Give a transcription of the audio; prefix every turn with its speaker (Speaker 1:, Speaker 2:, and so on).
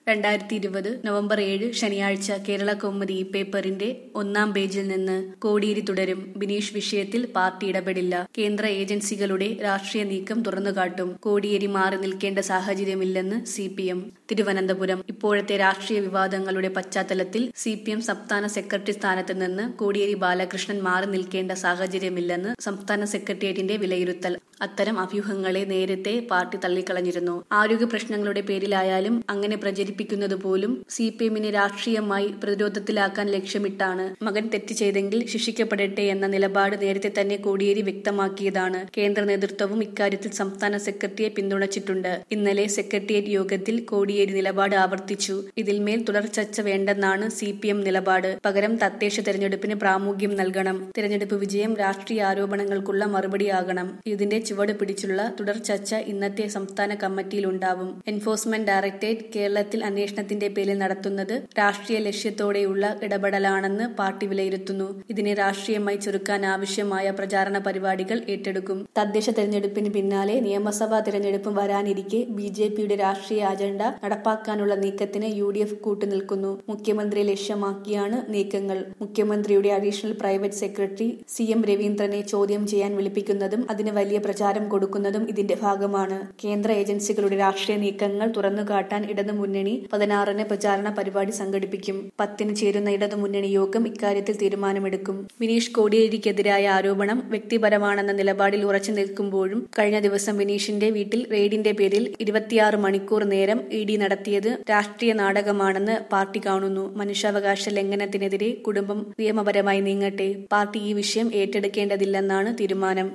Speaker 1: രണ്ടായിരത്തി ഇരുപത് നവംബർ ഏഴ് ശനിയാഴ്ച കേരള കൗമുദി പേപ്പറിന്റെ ഒന്നാം പേജിൽ നിന്ന് കോടിയേരി തുടരും ബിനീഷ് വിഷയത്തിൽ പാർട്ടി ഇടപെടില്ല കേന്ദ്ര ഏജൻസികളുടെ രാഷ്ട്രീയ നീക്കം തുറന്നുകാട്ടും കോടിയേരി മാറി നിൽക്കേണ്ട സാഹചര്യമില്ലെന്ന് സി പി എം തിരുവനന്തപുരം ഇപ്പോഴത്തെ രാഷ്ട്രീയ വിവാദങ്ങളുടെ പശ്ചാത്തലത്തിൽ സി പി എം സംസ്ഥാന സെക്രട്ടറി സ്ഥാനത്ത് നിന്ന് കോടിയേരി ബാലകൃഷ്ണൻ മാറി നിൽക്കേണ്ട സാഹചര്യമില്ലെന്ന് സംസ്ഥാന സെക്രട്ടേറിയറ്റിന്റെ വിലയിരുത്തൽ അത്തരം അഭ്യൂഹങ്ങളെ നേരത്തെ പാർട്ടി തള്ളിക്കളഞ്ഞിരുന്നു ആരോഗ്യ പ്രശ്നങ്ങളുടെ പേരിലായാലും അങ്ങനെ പ്രചരിപ്പിക്കുന്നത് പോലും സി പി എമ്മിനെ രാഷ്ട്രീയമായി പ്രതിരോധത്തിലാക്കാൻ ലക്ഷ്യമിട്ടാണ് മകൻ തെറ്റ് ചെയ്തെങ്കിൽ ശിക്ഷിക്കപ്പെടട്ടെ എന്ന നിലപാട് നേരത്തെ തന്നെ കോടിയേരി വ്യക്തമാക്കിയതാണ് കേന്ദ്ര നേതൃത്വവും ഇക്കാര്യത്തിൽ സംസ്ഥാന സെക്രട്ടറിയെ പിന്തുണച്ചിട്ടുണ്ട് ഇന്നലെ സെക്രട്ടേറിയറ്റ് യോഗത്തിൽ കോടിയേരി നിലപാട് ആവർത്തിച്ചു ഇതിൽമേൽ തുടർ ചർച്ച വേണ്ടെന്നാണ് സി പി എം നിലപാട് പകരം തദ്ദേശ തെരഞ്ഞെടുപ്പിന് പ്രാമുഖ്യം നൽകണം തെരഞ്ഞെടുപ്പ് വിജയം രാഷ്ട്രീയ ആരോപണങ്ങൾക്കുള്ള മറുപടിയാകണം ഇതിന്റെ ചുവട് പിടിച്ചുള്ള തുടർ ചർച്ച ഇന്നത്തെ സംസ്ഥാന കമ്മിറ്റിയിലുണ്ടാവും എൻഫോഴ്സ്മെന്റ് ഡയറക്ടറേറ്റ് കേരളത്തിൽ അന്വേഷണത്തിന്റെ പേരിൽ നടത്തുന്നത് രാഷ്ട്രീയ ലക്ഷ്യത്തോടെയുള്ള ഇടപെടലാണെന്ന് പാർട്ടി വിലയിരുത്തുന്നു ഇതിനെ രാഷ്ട്രീയമായി ചുരുക്കാൻ ആവശ്യമായ പ്രചാരണ പരിപാടികൾ ഏറ്റെടുക്കും തദ്ദേശ തെരഞ്ഞെടുപ്പിന് പിന്നാലെ നിയമസഭാ തെരഞ്ഞെടുപ്പും വരാനിരിക്കെ ബി ജെ പിയുടെ രാഷ്ട്രീയ അജണ്ട നടപ്പാക്കാനുള്ള നീക്കത്തിന് യു ഡി എഫ് കൂട്ടുനിൽക്കുന്നു മുഖ്യമന്ത്രിയെ ലക്ഷ്യമാക്കിയാണ് നീക്കങ്ങൾ മുഖ്യമന്ത്രിയുടെ additional private secretary C M രവീന്ദ്രനെ ചോദ്യം ചെയ്യാൻ വിളിപ്പിക്കുന്നതും അതിന് വലിയ പ്രചാരം കൊടുക്കുന്നതും ഇതിന്റെ ഭാഗമാണ് കേന്ദ്ര ഏജൻസികളുടെ രാഷ്ട്രീയ നീക്കങ്ങൾ തുറന്നുകാട്ടാൻ ഇടതുമുന്നണി പതിനാറിന് പ്രചാരണ പരിപാടി സംഘടിപ്പിക്കും പത്തിന് ചേരുന്ന ഇടതുമുന്നണി യോഗം ഇക്കാര്യത്തിൽ തീരുമാനമെടുക്കും വിനീഷ് കോടിയേരിക്കെതിരായ ആരോപണം വ്യക്തിപരമാണെന്ന നിലപാടിൽ ഉറച്ചു നിൽക്കുമ്പോഴും കഴിഞ്ഞ ദിവസം വിനീഷിന്റെ വീട്ടിൽ റെയ്ഡിന്റെ പേരിൽ ഇരുപത്തിയാറ് മണിക്കൂർ നേരം ഇ ഡി നടത്തിയത് രാഷ്ട്രീയ നാടകമാണെന്ന് പാർട്ടി കാണുന്നു മനുഷ്യാവകാശ ലംഘനത്തിനെതിരെ കുടുംബം നിയമപരമായി നീങ്ങട്ടെ പാർട്ടി ഈ വിഷയം ഏറ്റെടുക്കേണ്ടതില്ലെന്നാണ് തീരുമാനം